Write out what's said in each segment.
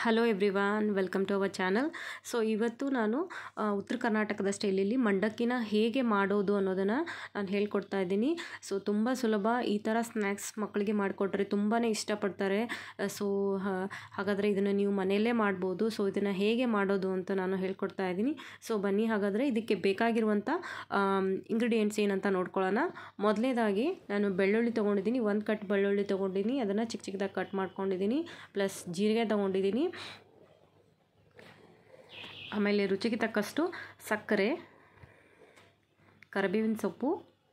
hello everyone welcome to our channel so ಇವತ್ತು ನಾನು ಆ, ಉತ್ತರ ಕರ್ನಾಟಕದ ಸ್ಟೈಲಲ್ಲಿ ಮಂಡಕ್ಕಿನ ಹೇಗೆ ಮಾಡೋದು ಅನ್ನೋದನ್ನು ನಾನು ಹೇಳ್ಕೊಡ್ತಾ ಇದ್ದೀನಿ ಸೊ ತುಂಬ ಸುಲಭ ಈ ಥರ ಸ್ನ್ಯಾಕ್ಸ್ ಮಕ್ಕಳಿಗೆ ಮಾಡಿಕೊಟ್ರೆ ತುಂಬಾ ಇಷ್ಟಪಡ್ತಾರೆ ಸೊ ಹಾಗಾದರೆ ಇದನ್ನು ನೀವು ಮನೆಯಲ್ಲೇ ಮಾಡ್ಬೋದು ಸೊ ಇದನ್ನು ಹೇಗೆ ಮಾಡೋದು ಅಂತ ನಾನು ಹೇಳ್ಕೊಡ್ತಾ ಇದ್ದೀನಿ ಸೊ ಬನ್ನಿ ಹಾಗಾದರೆ ಇದಕ್ಕೆ ಬೇಕಾಗಿರುವಂಥ ಇಂಗ್ರೀಡಿಯೆಂಟ್ಸ್ ಏನಂತ ನೋಡ್ಕೊಳ್ಳೋಣ ಮೊದಲನೇದಾಗಿ ನಾನು ಬೆಳ್ಳುಳ್ಳಿ ತೊಗೊಂಡಿದ್ದೀನಿ ಒಂದು ಕಟ್ ಬೆಳ್ಳುಳ್ಳಿ ತೊಗೊಂಡಿದ್ದೀನಿ ಅದನ್ನು ಚಿಕ್ಕ ಚಿಕ್ಕದಾಗಿ ಕಟ್ ಮಾಡ್ಕೊಂಡಿದ್ದೀನಿ ಪ್ಲಸ್ ಜೀರಿಗೆ ತೊಗೊಂಡಿದ್ದೀನಿ ಆಮೇಲೆ ರುಚಿಗೆ ತಕ್ಕಷ್ಟು ಸಕ್ಕರೆ ಕರಿಬೇವಿನ ಸೊಪ್ಪು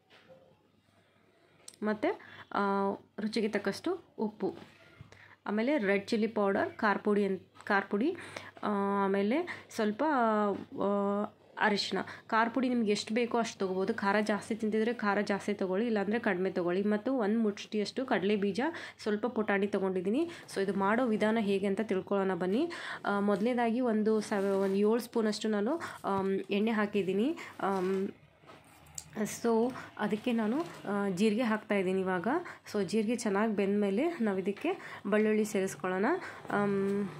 ಮತ್ತು ರುಚಿಗೆ ತಕ್ಕಷ್ಟು ಉಪ್ಪು ಆಮೇಲೆ ರೆಡ್ ಚಿಲ್ಲಿ ಪೌಡರ್ ಖಾರ ಪುಡಿ ಅಂತ ಖಾರ ಪುಡಿ ಆ, ಆಮೇಲೆ ಸ್ವಲ್ಪ ಆ, ಅರಿಶಿನ ಖಾರ ಪುಡಿ ನಿಮ್ಗೆ ಎಷ್ಟು ಬೇಕೋ ಅಷ್ಟು ತೊಗೋಬೋದು ಖಾರ ಜಾಸ್ತಿ ತಿಂತಿದ್ರೆ ಖಾರ ಜಾಸ್ತಿ ತೊಗೊಳ್ಳಿ ಇಲ್ಲಾಂದರೆ ಕಡಿಮೆ ತೊಗೊಳ್ಳಿ ಮತ್ತು ಒಂದು ಮುಷ್ಟಿಯಷ್ಟು ಕಡಲೆ ಬೀಜ ಸ್ವಲ್ಪ ಪುಟಾಣಿ ತೊಗೊಂಡಿದ್ದೀನಿ ಸೊ ಇದು ಮಾಡೋ ವಿಧಾನ ಹೇಗೆ ಅಂತ ತಿಳ್ಕೊಳ್ಳೋಣ ಬನ್ನಿ ಮೊದಲನೇದಾಗಿ ಒಂದು ಸವ ಒಂದು ಏಳು ಸ್ಪೂನಷ್ಟು ನಾನು ಆಮ್, ಎಣ್ಣೆ ಹಾಕಿದ್ದೀನಿ ಆಮ್, ಸೊ ಅದಕ್ಕೆ ನಾನು ಆ, ಜೀರಿಗೆ ಹಾಕ್ತಾ ಇದ್ದೀನಿ ಇವಾಗ ಸೊ ಜೀರಿಗೆ ಚೆನ್ನಾಗಿ ಬೆಂದಮೇಲೆ ನಾವು ಇದಕ್ಕೆ ಬೆಳ್ಳುಳ್ಳಿ ಸೇರಿಸ್ಕೊಳ್ಳೋಣ ಆಮ್,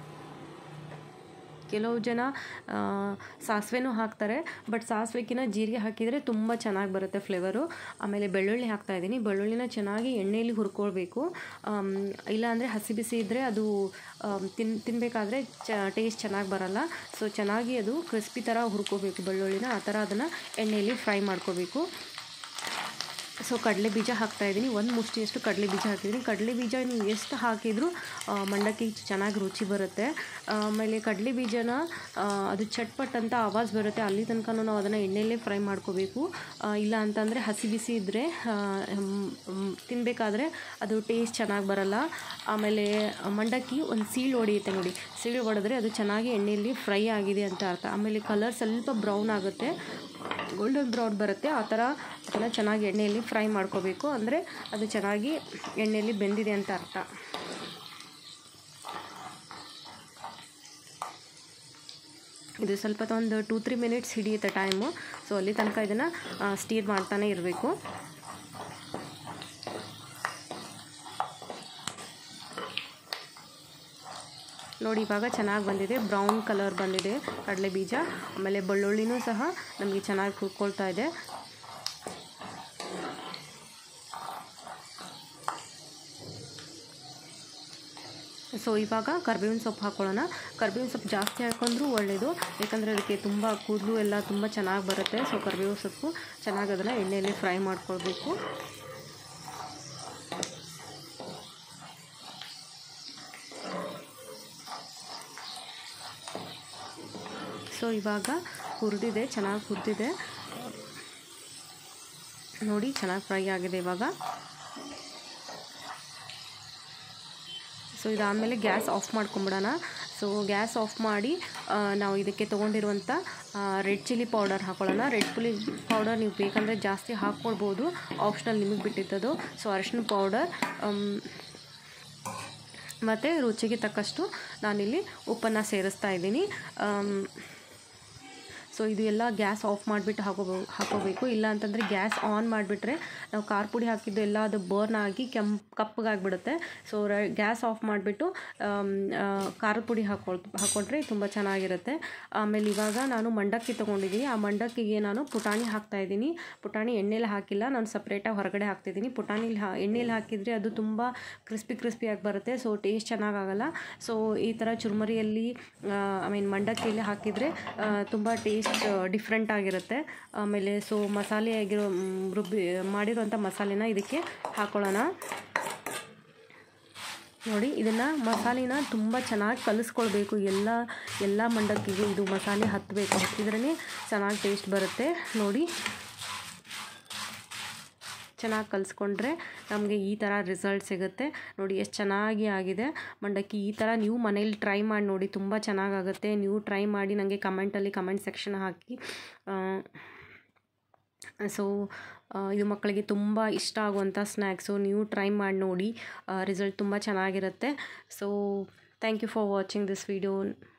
ಕೆಲವು ಜನ ಆ, ಸಾಸಿವೆನೂ ಹಾಕ್ತಾರೆ ಬಟ್ ಸಾಸಿವೆಗಿನ ಜೀರಿಗೆ ಹಾಕಿದರೆ ತುಂಬ ಚೆನ್ನಾಗಿ ಬರುತ್ತೆ ಫ್ಲೇವರು ಆಮೇಲೆ ಬೆಳ್ಳುಳ್ಳಿ ಹಾಕ್ತಾ ಇದ್ದೀನಿ ಬೆಳ್ಳುಳ್ಳಿನ ಚೆನ್ನಾಗಿ ಎಣ್ಣೆಯಲ್ಲಿ ಹುರ್ಕೊಳ್ಬೇಕು ಆಮ್, ಇಲ್ಲಾಂದರೆ ಹಸಿ ಬಿಸಿ ಇದ್ದರೆ ಅದು ಆಮ್, ತಿನ್ ತಿನ್ನಬೇಕಾದ್ರೆ ಚ ಟೇಸ್ಟ್ ಚೆನ್ನಾಗಿ ಬರಲ್ಲ ಸೊ ಚೆನ್ನಾಗಿ ಅದು ಕ್ರಿಸ್ಪಿ ಥರ ಹುರ್ಕೋಬೇಕು ಬೆಳ್ಳುಳ್ಳಿನ ಆ ಥರ ಅದನ್ನು ಎಣ್ಣೆಯಲ್ಲಿ ಫ್ರೈ ಮಾಡ್ಕೋಬೇಕು ಸೊ ಕಡಲೆ ಬೀಜ ಹಾಕ್ತಾ ಇದ್ದೀನಿ ಒಂದು ಮುಷ್ಟಿಯಷ್ಟು ಕಡಲೆ ಬೀಜ ಹಾಕಿದ್ದೀನಿ ಕಡಲೆ ಬೀಜ ನೀವು ಎಷ್ಟು ಹಾಕಿದರೂ ಆ, ಮಂಡಕ್ಕಿ ಚೆನ್ನಾಗಿ ರುಚಿ ಬರುತ್ತೆ ಆಮೇಲೆ ಕಡಲೆ ಬೀಜನ ಆ, ಅದು ಚಟ್ಪಟ್ ಅಂತ ಆವಾಜ್ ಬರುತ್ತೆ ಅಲ್ಲಿ ತನಕ ನಾವು ಅದನ್ನು ಎಣ್ಣೆಯಲ್ಲೇ ಫ್ರೈ ಮಾಡ್ಕೋಬೇಕು ಆ, ಇಲ್ಲ ಅಂತಂದರೆ ಹಸಿ ಬಿಸಿ ಇದ್ದರೆ ತಿನ್ನಬೇಕಾದ್ರೆ ಅದು ಟೇಸ್ಟ್ ಚೆನ್ನಾಗಿ ಬರಲ್ಲ ಆಮೇಲೆ ಮಂಡಕ್ಕಿ ಒಂದು ಸೀಳು ಹೊಡೆಯುತ್ತೆ ನೋಡಿ ಸೀಳು ಹೊಡೆದ್ರೆ ಅದು ಚೆನ್ನಾಗಿ ಎಣ್ಣೆಯಲ್ಲಿ ಫ್ರೈ ಆಗಿದೆ ಅಂತ ಅರ್ಥ ಆಮೇಲೆ ಕಲರ್ ಸ್ವಲ್ಪ ಬ್ರೌನ್ ಆಗುತ್ತೆ ಗೋಲ್ಡನ್ ಬ್ರೌನ್ ಬರುತ್ತೆ ಆ ಥರ ಅದನ್ನು ಚೆನ್ನಾಗಿ ಎಣ್ಣೆಯಲ್ಲಿ ಫ್ರೈ ಮಾಡ್ಕೋಬೇಕು ಅಂದರೆ ಅದು ಚೆನ್ನಾಗಿ ಎಣ್ಣೆಯಲ್ಲಿ ಬೆಂದಿದೆ ಅಂತ ಅರ್ಥ ಇದು ಸ್ವಲ್ಪ ಒಂದು ಟೂ ತ್ರೀ ಮಿನಿಟ್ಸ್ ಹಿಡಿಯುತ್ತೆ ಟೈಮು ಸೊ ಅಲ್ಲಿ ತನಕ ಇದನ್ನು ಸ್ಟೀರ್ ಮಾಡ್ತಾನೆ ಇರಬೇಕು ನೋಡಿ ಇವಾಗ ಚೆನ್ನಾಗಿ ಬಂದಿದೆ ಬ್ರೌನ್ ಕಲರ್ ಬಂದಿದೆ ಕಡಲೆ ಬೀಜ ಆಮೇಲೆ ಬೆಳ್ಳುಳ್ಳಿನೂ ಸಹ ನಮಗೆ ಚೆನ್ನಾಗಿ ಹುರ್ಕೊಳ್ತಾ ಇದೆ ಸೊ ಇವಾಗ ಕರ್ಬೇವಿನ ಸೊಪ್ಪು ಹಾಕ್ಕೊಳ್ಳೋಣ ಕರ್ಬೇವಿನ ಸೊಪ್ಪು ಜಾಸ್ತಿ ಹಾಕೊಂಡ್ರೂ ಒಳ್ಳೆಯದು ಯಾಕಂದರೆ ಅದಕ್ಕೆ ತುಂಬ ಕೂದಲು ಎಲ್ಲ ತುಂಬ ಚೆನ್ನಾಗಿ ಬರುತ್ತೆ ಸೊ ಕರ್ಬೇವಿನ ಸೊಪ್ಪು ಚೆನ್ನಾಗಿ ಅದನ್ನು ಎಣ್ಣೆಯಲ್ಲಿ ಫ್ರೈ ಮಾಡ್ಕೊಳ್ಬೇಕು ಸೊ ಇವಾಗ ಹುರಿದಿದೆ ಚೆನ್ನಾಗಿ ಹುರಿದಿದೆ ನೋಡಿ ಚೆನ್ನಾಗಿ ಫ್ರೈ ಆಗಿದೆ ಇವಾಗ ಸೊ ಇದಾದಮೇಲೆ ಗ್ಯಾಸ್ ಆಫ್ ಮಾಡ್ಕೊಂಬಿಡೋಣ ಸೊ ಗ್ಯಾಸ್ ಆಫ್ ಮಾಡಿ ಆ, ನಾವು ಇದಕ್ಕೆ ತೊಗೊಂಡಿರುವಂಥ ರೆಡ್ ಚಿಲ್ಲಿ ಪೌಡರ್ ಹಾಕೊಳ್ಳೋಣ ರೆಡ್ ಚಿಲ್ಲಿ ಪೌಡರ್ ನೀವು ಬೇಕಂದರೆ ಜಾಸ್ತಿ ಹಾಕ್ಕೊಳ್ಬೋದು ಆಪ್ಷನಲ್ ನಿಮಗೆ ಬಿಟ್ಟಿದ್ದದು ಸೊ ಅರಿಶಿನ ಪೌಡರ್ ಮತ್ತು ರುಚಿಗೆ ತಕ್ಕಷ್ಟು ನಾನಿಲ್ಲಿ ಉಪ್ಪನ್ನು ಸೇರಿಸ್ತಾ ಇದ್ದೀನಿ ಆಮ್, ಸೊ ಇದು ಎಲ್ಲ ಗ್ಯಾಸ್ ಆಫ್ ಮಾಡಿಬಿಟ್ಟು ಹಾಕೋಬೋ ಹಾಕೋಬೇಕು ಇಲ್ಲ ಅಂತಂದರೆ ಗ್ಯಾಸ್ ಆನ್ ಮಾಡಿಬಿಟ್ರೆ ನಾವು ಖಾರ ಪುಡಿ ಹಾಕಿದ್ದು ಎಲ್ಲ ಅದು ಬರ್ನ್ ಆಗಿ ಕೆಂಪ್ ಕಪ್ಪಗಾಗ್ಬಿಡುತ್ತೆ ಸೊ ಗ್ಯಾಸ್ ಆಫ್ ಮಾಡಿಬಿಟ್ಟು ಖಾರದ ಪುಡಿ ಹಾಕೊಳ್ ಹಾಕ್ಕೊಂಡ್ರೆ ತುಂಬ ಚೆನ್ನಾಗಿರುತ್ತೆ ಆಮೇಲೆ ಇವಾಗ ನಾನು ಮಂಡಕ್ಕಿ ತೊಗೊಂಡಿದ್ದೀನಿ ಆ ಮಂಡಕ್ಕಿಗೆ ನಾನು ಪುಟಾಣಿ ಹಾಕ್ತಾ ಇದ್ದೀನಿ ಪುಟಾಣಿ ಎಣ್ಣೆಲಿ ಹಾಕಿಲ್ಲ ನಾನು ಸಪ್ರೇಟಾಗಿ ಹೊರಗಡೆ ಹಾಕ್ತಿದ್ದೀನಿ ಪುಟಾಣಿಲಿ ಹಾ ಎಣ್ಣೆಲಿ ಹಾಕಿದರೆ ಅದು ತುಂಬ ಕ್ರಿಸ್ಪಿ ಕ್ರಿಸ್ಪಿಯಾಗಿ ಬರುತ್ತೆ ಸೊ ಟೇಸ್ಟ್ ಚೆನ್ನಾಗಾಗಲ್ಲ ಸೊ ಈ ಥರ ಚುರ್ಮರಿಯಲ್ಲಿ ಐ ಮೀನ್ ಮಂಡಕ್ಕಿಯಲ್ಲಿ ಹಾಕಿದರೆ ತುಂಬ ಟೇಸ್ಟ್ ಡಿಫ್ರೆಂಟ್ ಆಗಿರುತ್ತೆ ಆಮೇಲೆ ಸೊ ಮಸಾಲೆ ಆಗಿರೋ ಮ್, ರುಬ್ಬಿ ಮಾಡಿರೋಂಥ ಮಸಾಲೆನ ಇದಕ್ಕೆ ಹಾಕೊಳ್ಳೋಣ ನೋಡಿ ಇದನ್ನು ಮಸಾಲೆನ ತುಂಬ ಚೆನ್ನಾಗಿ ಕಲಿಸ್ಕೊಳ್ಬೇಕು ಎಲ್ಲ ಎಲ್ಲ ಮಂಡಕ್ಕಿಗೆ ಇದು ಮಸಾಲೆ ಹತ್ತಬೇಕು ಹತ್ತಿದ್ರೇ ಚೆನ್ನಾಗಿ ಟೇಸ್ಟ್ ಬರುತ್ತೆ ನೋಡಿ ಚೆನ್ನಾಗಿ ಕಲಿಸ್ಕೊಂಡ್ರೆ ನಮಗೆ ಈ ಥರ ರಿಸಲ್ಟ್ ಸಿಗುತ್ತೆ ನೋಡಿ ಎಷ್ಟು ಚೆನ್ನಾಗಿ ಆಗಿದೆ ಮಂಡಕ್ಕಿ ಈ ಥರ ನೀವು ಮನೇಲಿ ಟ್ರೈ ಮಾಡಿ ನೋಡಿ ತುಂಬ ಚೆನ್ನಾಗಾಗುತ್ತೆ ನೀವು ಟ್ರೈ ಮಾಡಿ ನನಗೆ ಕಮೆಂಟಲ್ಲಿ ಕಮೆಂಟ್ ಸೆಕ್ಷನ್ ಹಾಕಿ ಸೊ ಇದು ಮಕ್ಕಳಿಗೆ ತುಂಬ ಇಷ್ಟ ಆಗುವಂಥ ಸ್ನ್ಯಾಕ್ಸು ನೀವು ಟ್ರೈ ಮಾಡಿ ನೋಡಿ ರಿಸಲ್ಟ್ ತುಂಬ ಚೆನ್ನಾಗಿರುತ್ತೆ so thank you for watching this video